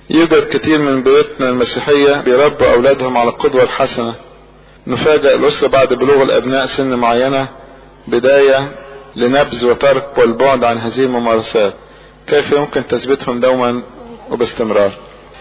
يوجد كتير من بيوتنا المسيحية بيربوا أولادهم على القدوة الحسنة نفاجأ الأسرة بعد بلوغ الأبناء سن معينة بداية لنبذ وترك والبعد عن هذه الممارسات كيف يمكن تثبيتهم دوما وباستمرار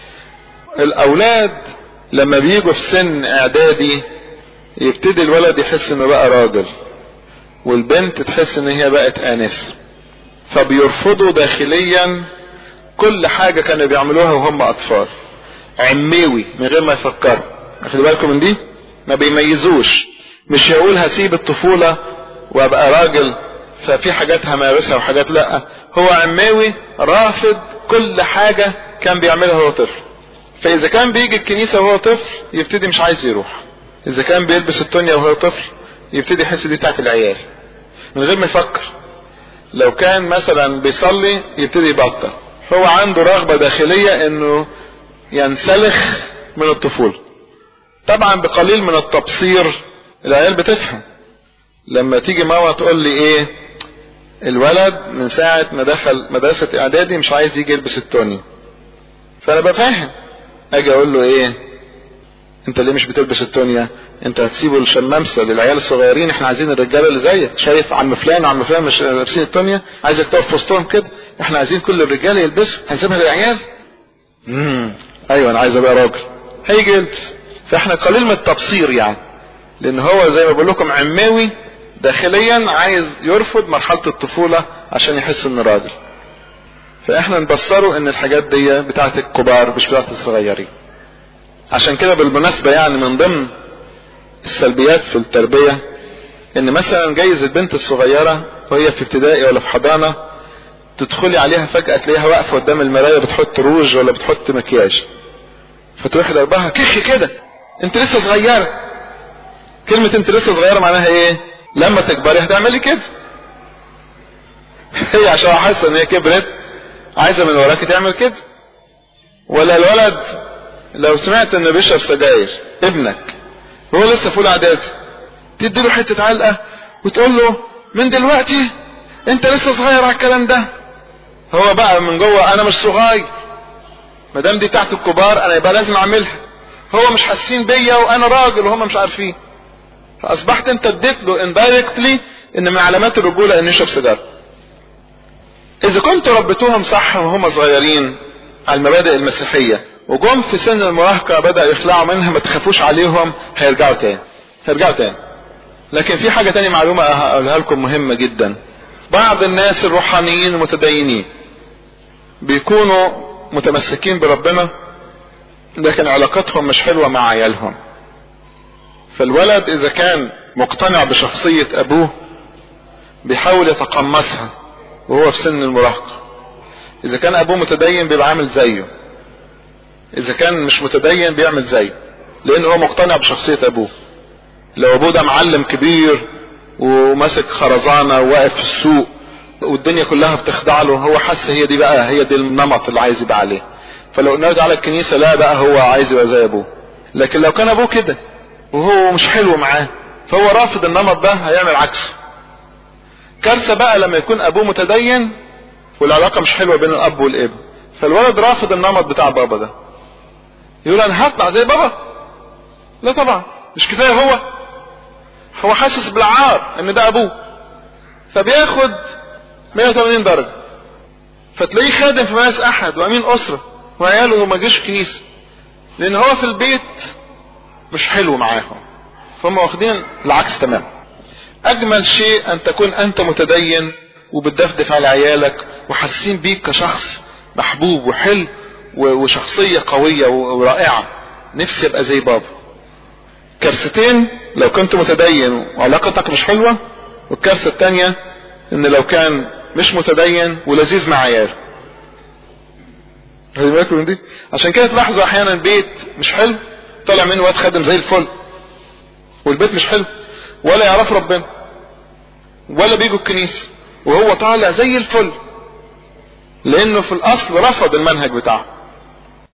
الأولاد لما بيجوا في سن إعدادي يبتدي الولد يحس إنه بقى راجل والبنت تحس إن هي بقت آنس فبيرفضوا داخليا كل حاجة كانوا بيعملوها وهم أطفال عميوي من غير ما يفكروا واخدوا بالكم من دي ما بيميزوش مش يقول هسيب الطفولة وابقى راجل ففي حاجات همارسها وحاجات لا هو عماوي رافض كل حاجة كان بيعملها وهو طفل فاذا كان بيجي الكنيسة وهو طفل يبتدي مش عايز يروح اذا كان بيلبس التونيا وهو طفل يبتدي يحس دي بتاعت العيال من غير ما يفكر لو كان مثلا بيصلي يبتدي يبطل هو عنده رغبة داخلية انه ينسلخ من الطفولة طبعا بقليل من التبصير العيال بتفهم لما تيجي ماما تقول لي ايه الولد من ساعة ما دخل مدرسة اعدادي مش عايز يجي يلبس التوني فانا بفهم اجي اقول له ايه انت ليه مش بتلبس التونيا انت هتسيبه الشمامسة للعيال الصغيرين احنا عايزين الرجاله اللي زيك شايف عم فلان وعم فلان مش لابسين التونيا عايزك تقف في وسطهم كده احنا عايزين كل الرجاله يلبسوا هنسيبها للعيال امم ايوه انا عايز ابقى راجل هيجي يلبس فاحنا قليل من التبصير يعني لان هو زي ما بقول لكم عماوي داخليا عايز يرفض مرحله الطفوله عشان يحس انه راجل فاحنا نبصره ان الحاجات دي بتاعت الكبار مش بتاعت الصغيرين عشان كده بالمناسبة يعني من ضمن السلبيات في التربية ان مثلا جايز البنت الصغيرة وهي في ابتدائي ولا في حضانة تدخلي عليها فجأة تلاقيها واقفة قدام المراية بتحط روج ولا بتحط مكياج فتروحي ضربها كخي كده انت لسه صغيرة كلمة انت لسه صغيرة معناها ايه لما تكبري هتعملي كده هي عشان حاسة ان هي كبرت عايزة من وراك تعمل كده ولا الولد لو سمعت انه بيشرب سجاير ابنك وهو لسه فول اعدادي تدي له حته علقه وتقول له من دلوقتي انت لسه صغير على الكلام ده هو بقى من جوه انا مش صغير ما دام دي بتاعت الكبار انا يبقى لازم اعملها هو مش حاسين بيا وانا راجل وهم مش عارفين فاصبحت انت اديت له اندايركتلي ان من علامات الرجوله انه يشرب سيجاره اذا كنت ربيتوهم صح وهم صغيرين على المبادئ المسيحيه وجم في سن المراهقة بدأ يخلعوا منها ما تخافوش عليهم هيرجعوا تاني هيرجعوا تاني لكن في حاجة تانية معلومة هقولها لكم مهمة جدا بعض الناس الروحانيين المتدينين بيكونوا متمسكين بربنا لكن علاقتهم مش حلوة مع عيالهم فالولد اذا كان مقتنع بشخصية ابوه بيحاول يتقمصها وهو في سن المراهقة اذا كان ابوه متدين بيبقى عامل زيه اذا كان مش متدين بيعمل زيه لان هو مقتنع بشخصية ابوه لو ابوه ده معلم كبير وماسك خرزانة وواقف في السوق والدنيا كلها بتخضع له هو حاسس هي دي بقى هي دي النمط اللي عايز يبقى عليه فلو نرجع على الكنيسة لا بقى هو عايز يبقى زي ابوه لكن لو كان ابوه كده وهو مش حلو معاه فهو رافض النمط ده هيعمل عكسه كارثة بقى لما يكون ابوه متدين والعلاقة مش حلوة بين الاب والابن فالولد رافض النمط بتاع بابا ده يقول انا هطلع زي بابا لا طبعا مش كفايه هو هو حاسس بالعار ان ده ابوه فبياخد 180 درجه فتلاقيه خادم في مجلس احد وامين اسره وعياله ما جيش كنيسه لان هو في البيت مش حلو معاهم فهم واخدين العكس تماما اجمل شيء ان تكون انت متدين وبتدفدف على عيالك وحاسين بيك كشخص محبوب وحلو وشخصية قوية ورائعة نفسي ابقى زي بابا كارثتين لو كنت متدين وعلاقتك مش حلوة والكارثة التانية ان لو كان مش متدين ولذيذ مع عياله خلي بالكم من دي عشان كده تلاحظوا احيانا بيت مش حلو طالع منه واد خادم زي الفل والبيت مش حلو ولا يعرف ربنا ولا بيجوا الكنيسة وهو طالع زي الفل لانه في الاصل رفض المنهج بتاعه